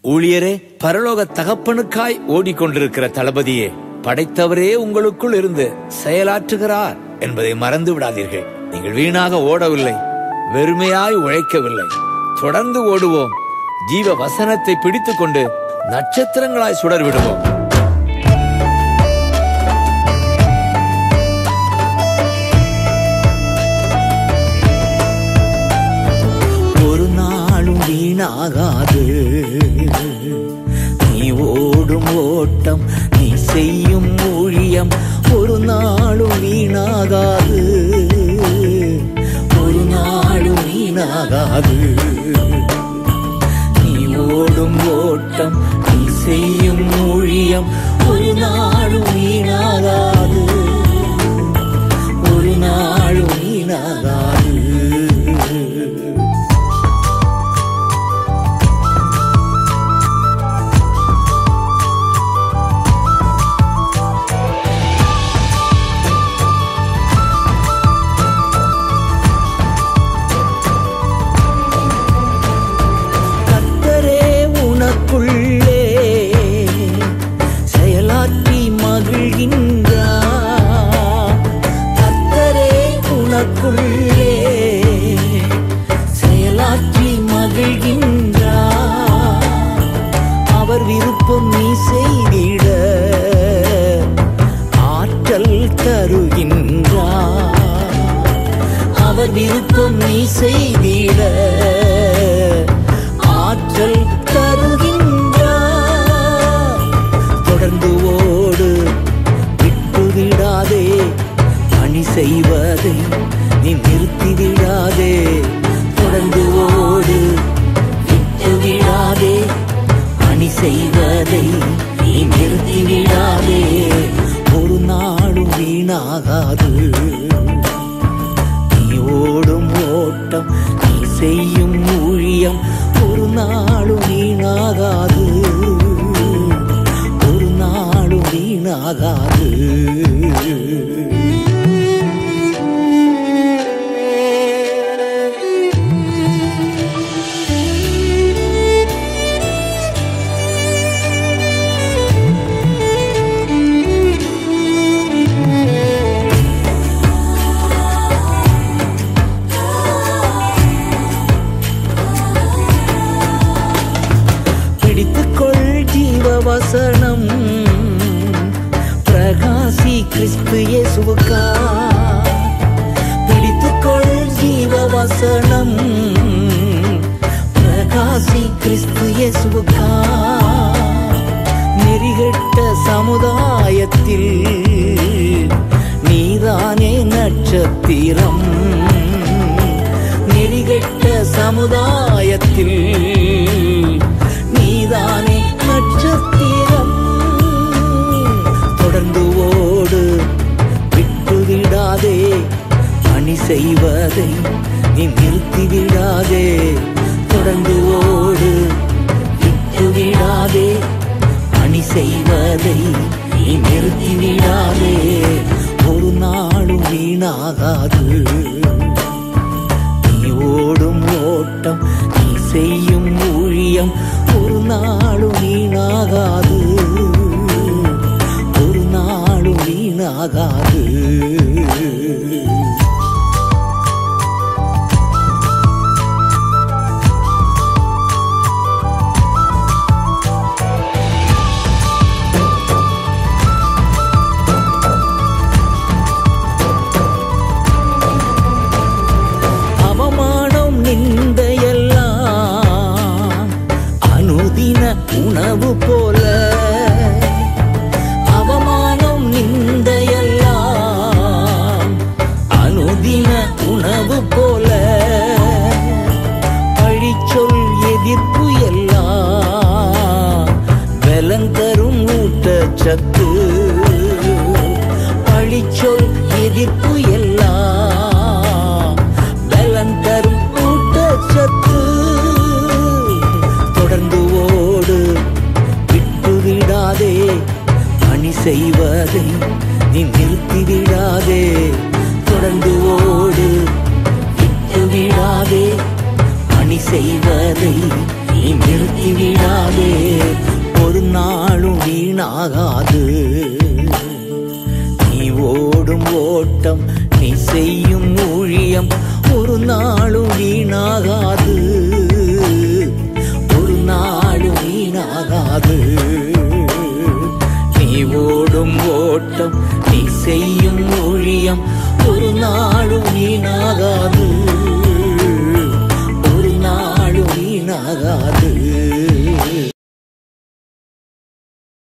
ஊழியரே பரலோக தகப்பனுக்காய் ஓடிக்கொண்டிருக்கிற தளபதியே படைத்தவரே உங்களுக்குள் இருந்து செயலாற்றுகிறார் என்பதை மறந்து விடாதீர்கள் நீங்கள் வீணாக ஓடவில்லை வெறுமையாய் உழைக்கவில்லை தொடர்ந்து ஓடுவோம் ஜீவ வசனத்தை பிடித்துக் கொண்டு நட்சத்திரங்களாய் சுடர் விடுவோம் ஒரு நாளும் வீணாகாது நீ ஓடும் ஓட்டம் நீ செய்யும் ஊழியம் ஒரு நாளும் வீணாகாது ஒரு நாளும் வீணாகாது நீ ஓடும் ஓட்டம் நீ செய்யும் ஊழியம் ஒரு நாளும் வீணாகாது ஒரு நாளும் வீணாகாது கர்த்தரே உனக்குள்ளே செயலாற்றி மகிழ்கின்றார் கர்த்தரே உனக்குள்ளே செயலாற்றி மகிழ்கின்றார் அவர் விருப்பம் நீ செய்திட ஆற்றல் தருகின்றார் அவர் விருப்பம் நீ செய்திட ஆற்றல் தருகின்றார் தொடர்ந்து ஓடு விட்டு விடாதே பணி செய்வதை நீ நிறுத்தி விடாதே தொடர்ந்து ஓடு விட்டு விடாதே பணி செய்வதை நீ நிறுத்தி விடாதே ஒரு நாளும் வீணாகாது நீ ஓடும் ஓட்டம் நீ செய்யும் ஊழியம் ஒரு நாளும் வீணாகாது ஒரு நாளும் வீணாகாது பிடித்துக்கொள் ஜீவ வசனம் பிரகாசி கிறிஸ்து இயேசுவுக்கா பிடித்துக்கொள் ஜீவ வசனம் பிரகாசி கிறிஸ்து இயேசுவுக்கா நெறிகெட்ட சமுதாயத்தில் நீதானே நட்சத்திரம் நெறிகெட்ட சமுதாயத்தில் நீதானே நட்சத்திரம் தொடர்ந்து ஓடு விட்டு விடாதே பணி செய்வதை நீ நிறுத்தி விடாதே தொடர்ந்து ஓடு விட்டு விடாதே பணி செய்வதை நீ நிறுத்தி விடாதே ஒரு நாளும் வீணாகாது நீ ஓடும் ஓட்டம் நீ செய்யும் ஊழியம் ஒரு நாளும் வீணாகாது ஒரு நாளும் வீணாகாது அவமானம் நிந்தையெல்லாம் அனுதின உணவு போல அவமானம் நிந்தையெல்லாம் அனுதின உணவு போல பழிச்சொல் எதிர்ப்பு எல்லாம் பலந்தரும் ஊட்டச்சத்து பழிச்சொல் எதிர்ப்பு எல்லாம் பலன் தரும் ஊட்டச்சத்து தொடர்ந்து ஓடு விட்டு விடாதே பணி செய்வதை நீ நிறுத்தி விடாதே தொடர்ந்து ஓடு விட்டு விடாதே பணி செய்வதை நீ நிறுத்தி விடாதே வீணாகாது நீ ஓடும் ஓட்டம் நீ செய்யும் ஊழியம் ஒரு நாளும் வீணாகாது ஒரு நாளும் வீணாகாது நீ ஓடும் ஓட்டம் நீ செய்யும் ஊழியம் ஒரு நாளும் வீணாகாது